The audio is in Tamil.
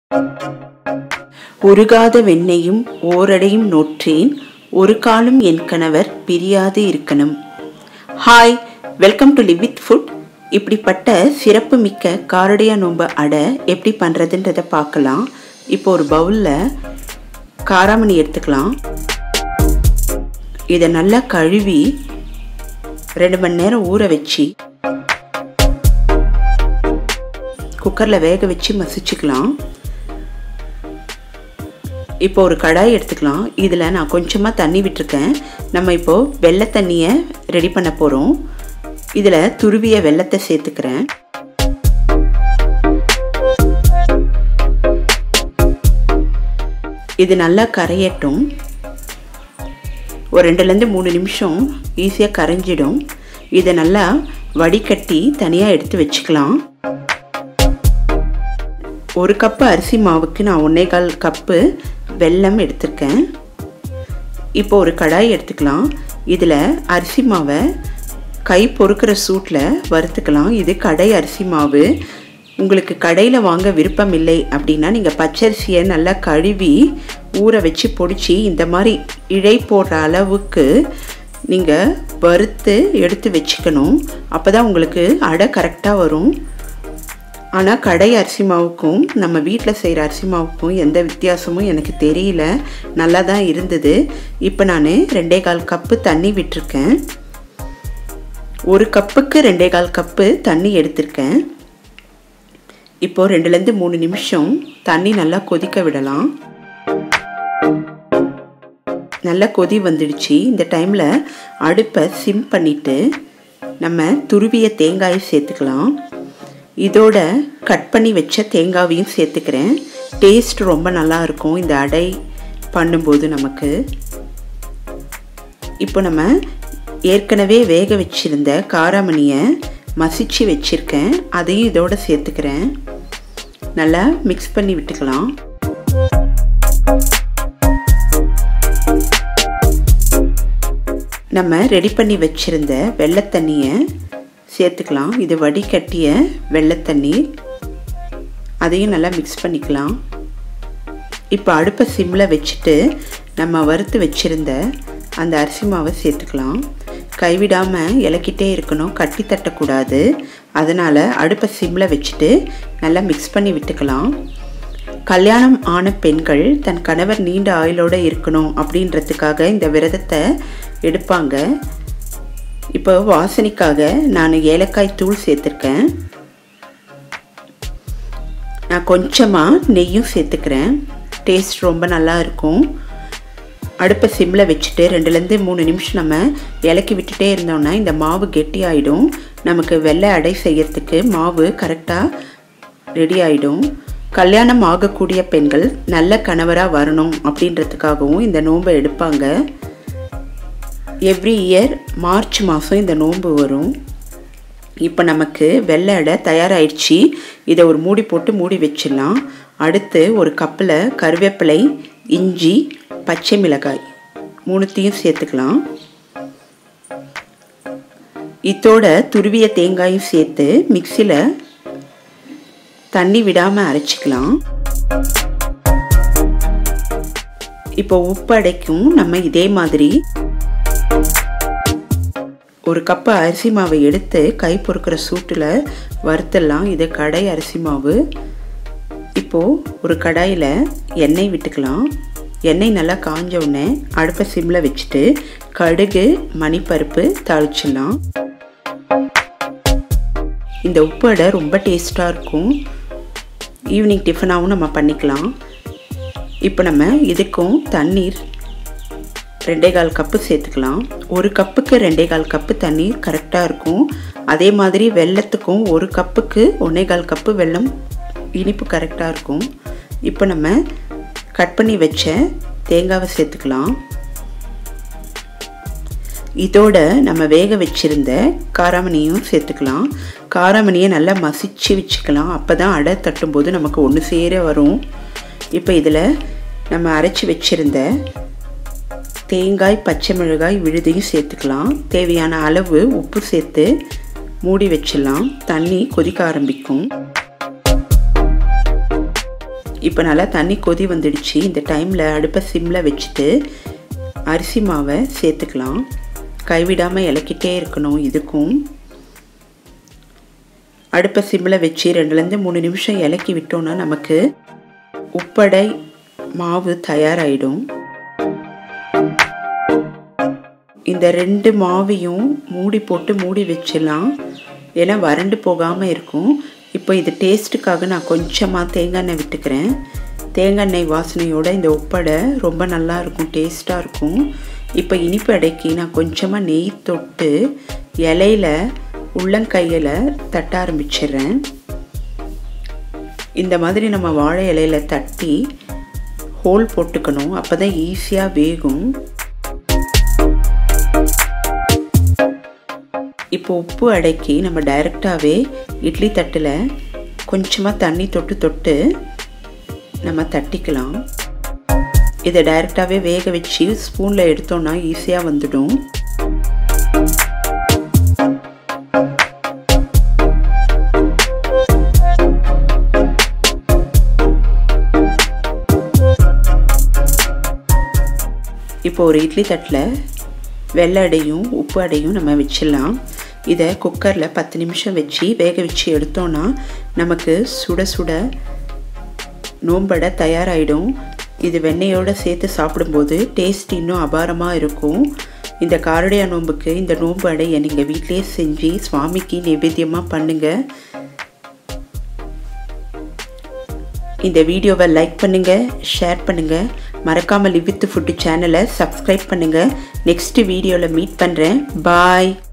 உருகாத வெண்ணையும் ஓரடையும் நோற்றேன் ஒரு காலும் என் கணவர் பிரியாது இருக்கணும் hi welcome to live with food இப்படிப்பட்ட சிறப்பு மிக்க காரடியா நோம்பு அடை எப்படி பண்ணுறதுன்றதை பார்க்கலாம் இப்போ ஒரு பவுலில் காராமணி எடுத்துக்கலாம் இதை நல்லா கழுவி ரெண்டு மணி நேரம் ஊற வச்சு குக்கரில் வேக வச்சு மசிச்சுக்கலாம் இப்போ ஒரு கடாய் எடுத்துக்கலாம் இதில் நான் கொஞ்சமாக தண்ணி விட்டுருக்கேன் நம்ம இப்போது வெள்ளை தண்ணியை ரெடி பண்ண போகிறோம் இதில் துருவிய வெள்ளத்தை சேர்த்துக்கிறேன் இது நல்லா கரையட்டும் ஒரு ரெண்டுலேருந்து மூணு நிமிஷம் ஈஸியாக கரைஞ்சிடும் இதை நல்லா வடிகட்டி தனியாக எடுத்து வச்சுக்கலாம் ஒரு கப்பு அரிசி மாவுக்கு நான் ஒன்றே கால் கப்பு வெல்லம் எடுத்திருக்கேன் இப்போ ஒரு கடாய் எடுத்துக்கலாம் இதில் அரிசி மாவை கை பொறுக்கிற சூட்டில் வறுத்துக்கலாம் இது கடை அரிசி மாவு உங்களுக்கு கடையில் வாங்க விருப்பம் இல்லை அப்படின்னா நீங்கள் பச்சரிசியை நல்லா கழுவி ஊற வச்சு பொடிச்சு இந்த மாதிரி இழை போடுற அளவுக்கு நீங்கள் வறுத்து எடுத்து வச்சுக்கணும் அப்போ தான் உங்களுக்கு அடை கரெக்டாக வரும் ஆனால் கடை அரிசி மாவுக்கும் நம்ம வீட்டில் செய்கிற அரிசி மாவுக்கும் எந்த வித்தியாசமும் எனக்கு தெரியல நல்லா தான் இருந்தது இப்போ நான் ரெண்டே கால் கப்பு தண்ணி விட்டுருக்கேன் ஒரு கப்புக்கு ரெண்டே கால் கப்பு தண்ணி எடுத்திருக்கேன் இப்போது ரெண்டுலேருந்து மூணு நிமிஷம் தண்ணி நல்லா கொதிக்க விடலாம் நல்லா கொதி வந்துடுச்சு இந்த டைமில் அடுப்பை சிம் பண்ணிவிட்டு நம்ம துருவிய தேங்காயை சேர்த்துக்கலாம் இதோட கட் பண்ணி வச்ச தேங்காவையும் சேர்த்துக்கிறேன் டேஸ்ட் ரொம்ப நல்லா இருக்கும் இந்த அடை பண்ணும்போது நமக்கு இப்போ நம்ம ஏற்கனவே வேக வச்சுருந்த காராமணியை மசிச்சு வச்சுருக்கேன் அதையும் இதோட சேர்த்துக்கிறேன் நல்லா மிக்ஸ் பண்ணி விட்டுக்கலாம் நம்ம ரெடி பண்ணி வச்சுருந்த வெள்ளத்தண்ணியை சேர்த்துக்கலாம் இது வடிகட்டிய வெள்ளத்தண்ணீர் அதையும் நல்லா மிக்ஸ் பண்ணிக்கலாம் இப்போ அடுப்பை சிம்மில் வச்சுட்டு நம்ம வறுத்து வச்சுருந்த அந்த அரிசி மாவை சேர்த்துக்கலாம் கைவிடாமல் இலக்கிட்டே இருக்கணும் கட்டி தட்டக்கூடாது அதனால் அடுப்பை சிம்மில் வச்சுட்டு நல்லா மிக்ஸ் பண்ணி விட்டுக்கலாம் கல்யாணம் ஆன பெண்கள் தன் கணவர் நீண்ட ஆயுளோடு இருக்கணும் அப்படின்றதுக்காக இந்த விரதத்தை எடுப்பாங்க இப்போ வாசனைக்காக நான் ஏலக்காய் தூள் சேர்த்துருக்கேன் நான் கொஞ்சமாக நெய்யும் சேர்த்துக்கிறேன் டேஸ்ட் ரொம்ப நல்லா இருக்கும் அடுப்பை சிம்மில் வச்சுட்டு ரெண்டுலேருந்து மூணு நிமிஷம் நம்ம இலக்கி விட்டுட்டே இருந்தோம்னா இந்த மாவு கெட்டி ஆகிடும் நமக்கு வெள்ளை அடை செய்யறதுக்கு மாவு கரெக்டாக ரெடி ஆகிடும் கல்யாணம் ஆகக்கூடிய பெண்கள் நல்ல கணவராக வரணும் அப்படின்றதுக்காகவும் இந்த நோன்பை எடுப்பாங்க எவ்ரி இயர் மார்ச் மாதம் இந்த நோன்பு வரும் இப்போ நமக்கு வெள்ளை அடை தயாராகிடுச்சு இதை ஒரு மூடி போட்டு மூடி வச்சிடலாம் அடுத்து ஒரு கப்பில் கருவேப்பிலை இஞ்சி பச்சை மிளகாய் மூணுத்தையும் சேர்த்துக்கலாம் இதோட துருவிய தேங்காயும் சேர்த்து மிக்சியில் தண்ணி விடாமல் அரைச்சிக்கலாம் இப்போ உப்பு அடைக்கும் நம்ம இதே மாதிரி ஒரு கப்பு அரிசி மாவை எடுத்து கை பொறுக்கிற சூட்டில் வறுத்தலாம் இது கடை அரிசி மாவு இப்போது ஒரு கடாயில் எண்ணெய் விட்டுக்கலாம் எண்ணெய் நல்லா காஞ்ச உடனே அடுப்பை சிம்மில் வச்சுட்டு கடுகு மணிப்பருப்பு தாளிச்சிடலாம் இந்த உப்பு அடை ரொம்ப டேஸ்ட்டாக இருக்கும் ஈவினிங் டிஃபனாகவும் நம்ம பண்ணிக்கலாம் இப்போ நம்ம இதுக்கும் தண்ணீர் ரெண்டே கால் கப்பு சேர்த்துக்கலாம் ஒரு கப்புக்கு ரெண்டே கால் கப்பு தண்ணீர் கரெக்டாக இருக்கும் அதே மாதிரி வெள்ளத்துக்கும் ஒரு கப்புக்கு ஒன்றே கால் கப்பு வெல்லம் இனிப்பு கரெக்டாக இருக்கும் இப்போ நம்ம கட் பண்ணி வச்ச தேங்காவை சேர்த்துக்கலாம் இதோட நம்ம வேக வச்சுருந்த காராமணியும் சேர்த்துக்கலாம் காராமணியை நல்லா மசிச்சு வச்சுக்கலாம் அப்போ தான் அடை தட்டும்போது நமக்கு ஒன்று சேர வரும் இப்போ இதில் நம்ம அரைச்சி வச்சுருந்த தேங்காய் பச்சை மிளகாய் விழுதையும் சேர்த்துக்கலாம் தேவையான அளவு உப்பு சேர்த்து மூடி வச்சிடலாம் தண்ணி கொதிக்க ஆரம்பிக்கும் இப்போ நல்லா தண்ணி கொதி வந்துடுச்சு இந்த டைமில் அடுப்பை சிம்மில் வச்சுட்டு அரிசி மாவை சேர்த்துக்கலாம் கைவிடாமல் இலக்கிட்டே இருக்கணும் இதுக்கும் அடுப்பை சிம்மில் வச்சு ரெண்டுலேருந்து மூணு நிமிஷம் இலக்கி விட்டோன்னா நமக்கு உப்படை மாவு தயாராகிடும் இந்த ரெண்டு மாவையும் மூடி போட்டு மூடி வச்சிடலாம் ஏன்னா வறண்டு போகாமல் இருக்கும் இப்போ இது டேஸ்ட்டுக்காக நான் கொஞ்சமாக தேங்காய் எண்ணெய் விட்டுக்கிறேன் தேங்காய் எண்ணெய் வாசனையோட இந்த உப்படை ரொம்ப நல்லா இருக்கும் டேஸ்ட்டாக இருக்கும் இப்போ இனிப்பு அடைக்கு நான் கொஞ்சமாக நெய் தொட்டு இலையில உள்ளங்கையில் தட்ட ஆரம்பிச்சிடுறேன் இந்த மாதிரி நம்ம வாழை இலையில தட்டி ஹோல் போட்டுக்கணும் அப்போ தான் ஈஸியாக வேகும் இப்போ உப்பு அடக்கி நம்ம டைரெக்டாகவே இட்லி தட்டில் கொஞ்சமாக தண்ணி தொட்டு தொட்டு நம்ம தட்டிக்கலாம் இதை டைரெக்டாகவே வேக வச்சு ஸ்பூனில் எடுத்தோன்னா ஈஸியாக வந்துடும் இப்போ ஒரு இட்லி தட்டில் வெள்ளை அடையும் உப்பு அடையும் நம்ம வச்சிடலாம் இதை குக்கரில் பத்து நிமிஷம் வச்சு வேக வச்சு எடுத்தோன்னா நமக்கு சுட சுட நோம்படை தயாராகிடும் இது வெண்ணெயோடு சேர்த்து சாப்பிடும்போது டேஸ்ட் இன்னும் அபாரமாக இருக்கும் இந்த காரடையா நோம்புக்கு இந்த நோம்பு அடையை நீங்கள் வீட்டிலே செஞ்சு சுவாமிக்கு நைவேத்தியமாக பண்ணுங்கள் இந்த வீடியோவை லைக் பண்ணுங்கள் ஷேர் பண்ணுங்கள் மறக்காமல் லிவித்து ஃபுட்டு சேனலை சப்ஸ்கிரைப் பண்ணுங்கள் நெக்ஸ்ட் வீடியோவில் மீட் பண்ணுறேன் பாய்